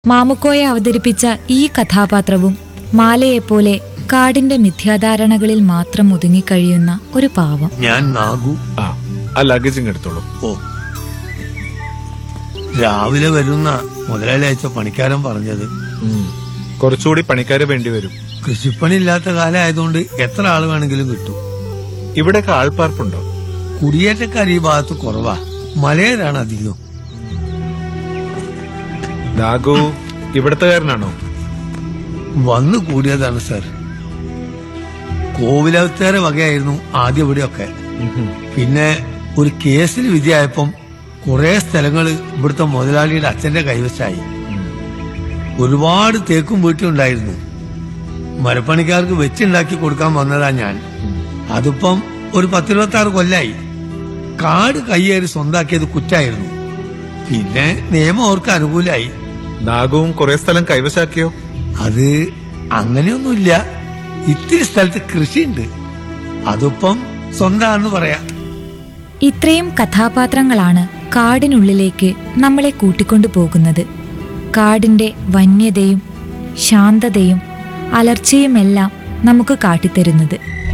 മാമുക്കോയെ അവതരിപ്പിച്ച ഈ കഥാപാത്രവും മാലയെപ്പോലെ കാടിന്റെ മിഥ്യാധാരണകളിൽ മാത്രം ഒതുങ്ങിക്കഴിയുന്ന ഒരു പാവം ഞാൻ നാഗു ആ ആ ലഗേജ് ഇങ്ങ് എടുത്തോളൂ ഓ രാവിലെ വരുന്ന മുതലാളി അയച്ച പണിക്കാരൻ പറഞ്ഞത് ഉം. കുറച്ചുകൂടി പണിക്കാര് വേണ്ടി വരും കൃഷിപ്പണി ഇല്ലാത്ത കാലമായതുകൊണ്ട് എത്ര ആള് വേണമെങ്കിലും കിട്ടും ഇവിടെയൊക്കെ ആൾപ്പാർപ്പുണ്ടോ കുടിയേറ്റക്കാർ ഈ ഭാഗത്ത് കുറവാ മലയരാണ് അധികം നാഗു ഇവിടത്തുകാരനാണോ വന്നു കൂടിയതാണ് സർ കോവിലവത്തേറെ വകയായിരുന്നു ആദ്യം ഇവിടെയൊക്കെ പിന്നെ ഒരു കേസിൽ വിധിയായപ്പം കുറെ സ്ഥലങ്ങൾ ഇവിടുത്തെ മുതലാളിയുടെ അച്ഛന്റെ കൈവശായി ഒരുപാട് തേക്കും വീട്ടിലുണ്ടായിരുന്നു മരപ്പണിക്കാർക്ക് വെച്ചുണ്ടാക്കി കൊടുക്കാൻ വന്നതാ ഞാൻ അതിപ്പം ഒരു പത്തിരുപത്തി ആറ് കൊല്ലായി കാട് കയ്യേറി സ്വന്താക്കിയത് കുറ്റായിരുന്നു പിന്നെ നിയമം അവർക്ക് അനുകൂലമായി നാഗുവും കുറെ സ്ഥലം കൈവശാക്കിയോ അത് അങ്ങനെയൊന്നുമില്ല ഇത്തിരി സ്ഥലത്ത് കൃഷിയുണ്ട് അതിപ്പം സ്വന്തമാണെന്ന് പറയാം ഇത്രയും കഥാപാത്രങ്ങളാണ് കാടിനുള്ളിലേക്ക് നമ്മളെ കൂട്ടിക്കൊണ്ടു പോകുന്നത് കാടിന്റെ വന്യതയും ശാന്തതയും അലർച്ചയുമെല്ലാം നമുക്ക് കാട്ടിത്തരുന്നത്